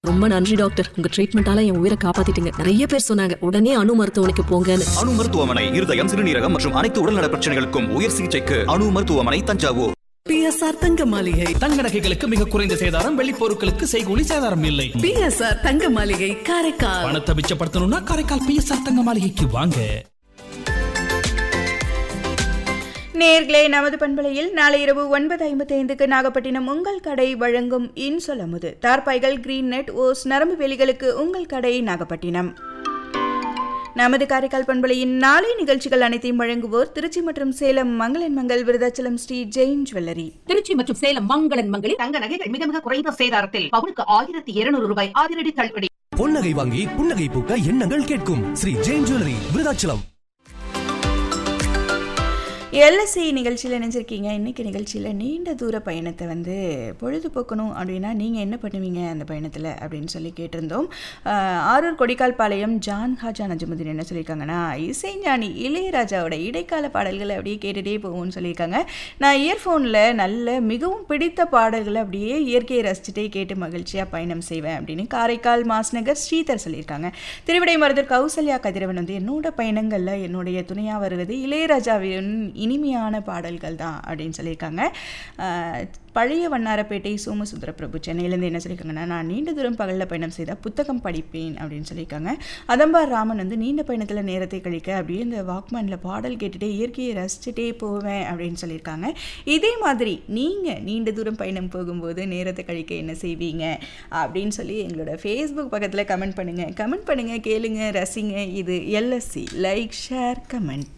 ரொம்ப நன்றி டாக்டர் உங்க ட்ரீட்மெண்டால என் உயிரை காப்பாத்திட்டீங்க நிறைய பேர் சொன்னாங்க உடனே அணு மருத்துவமனைக்கு போங்கன்னு அணு மருத்துவமனை இருதயம் சிறுநீரகம் மற்றும் அனைத்து உடல்நல பிரச்சனைகளுக்கும் உயர் சிகிச்சைக்கு அணு மருத்துவமனை தஞ்சாவூர் பிஎஸ்ஆர் தங்க மாளிகை தங்க நகைகளுக்கு மிக குறைந்த சேதாரம் வெள்ளி பொருட்களுக்கு செய்கூலி சேதாரம் இல்லை பிஎஸ்ஆர் தங்க மாளிகை காரைக்கால் பணத்தை மிச்சப்படுத்தணும்னா காரைக்கால் பிஎஸ்ஆர் தங்க மாளிகைக்கு வாங்க நேர்களே நமது பண்பலையில் நாளை இரவு ஒன்பது ஐம்பத்தி ஐந்துக்கு நாகப்பட்டினம் உங்கள் கடை வழங்கும் இன்சொலமுது தார்பாய்கள் கிரீன் நெட் ஓஸ் நரம்பு வேலிகளுக்கு உங்கள் கடை நாகப்பட்டினம் நமது காரைக்கால் பண்பலையின் நாளை நிகழ்ச்சிகள் அனைத்தையும் வழங்குவோர் திருச்சி மற்றும் சேலம் மங்களன் மங்கள் விருதாச்சலம் ஸ்ரீ ஜெயின் ஜுவல்லரி திருச்சி மற்றும் சேலம் மங்களன் மங்களில் தங்க நகைகள் மிக மிக குறைந்த சேதாரத்தில் பவுனுக்கு ஆயிரத்தி இருநூறு ரூபாய் அதிரடி தள்ளுபடி பொன்னகை வாங்கி புன்னகை பூக்க எண்ணங்கள் கேட்கும் ஸ்ரீ ஜெயின் ஜுவல்லரி விருதாச்சலம் எல்எஸ்சி நிகழ்ச்சியில் நினைச்சிருக்கீங்க இன்னைக்கு நிகழ்ச்சியில் நீண்ட தூர பயணத்தை வந்து பொழுதுபோக்கணும் அப்படின்னா நீங்கள் என்ன பண்ணுவீங்க அந்த பயணத்தில் அப்படின்னு சொல்லி கேட்டிருந்தோம் ஆஹ் ஆரூர் கொடிக்கால் பாளையம் ஜான் ஹாஜா நஜமுதீன் என்ன சொல்லியிருக்காங்கன்னா இசைஞானி இளையராஜாவோட இடைக்கால பாடல்களை அப்படியே கேட்டுகிட்டே போகும்னு சொல்லியிருக்காங்க நான் இயர்ஃபோனில் நல்ல மிகவும் பிடித்த பாடல்களை அப்படியே இயற்கையை ரசிச்சுட்டே கேட்டு மகிழ்ச்சியாக பயணம் செய்வேன் அப்படின்னு காரைக்கால் மாஸ்நகர் ஸ்ரீதர் சொல்லியிருக்காங்க திருவிடை மருதர் கௌசல்யா கதிரவன் வந்து என்னோட பயணங்களில் என்னுடைய துணையாக வருவது இளையராஜாவின் இனிமையான பாடல்கள் தான் அப்படின்னு சொல்லியிருக்காங்க ஆஹ் பழைய வண்ணாரப்பேட்டை சோமசுந்தர பிரபு சென்னையிலேருந்து என்ன சொல்லியிருக்காங்கன்னா நான் நீண்ட தூரம் பகலில் பயணம் செய்தால் புத்தகம் படிப்பேன் அப்படின்னு சொல்லியிருக்காங்க அதம்பார் ராமன் வந்து நீண்ட பயணத்தில் நேரத்தை கழிக்க அப்படியே இந்த வாக்மேனில் பாடல் கேட்டுகிட்டே இயற்கையை ரசிச்சுட்டே போவேன் அப்படின்னு சொல்லியிருக்காங்க இதே மாதிரி நீங்கள் நீண்ட தூரம் பயணம் போகும்போது நேரத்தை கழிக்க என்ன செய்வீங்க அப்படின்னு சொல்லி எங்களோட ஃபேஸ்புக் பக்கத்தில் கமெண்ட் பண்ணுங்கள் கமெண்ட் பண்ணுங்கள் கேளுங்க ரசிங்க இது எல்எஸ்சி லைக் ஷேர் கமெண்ட்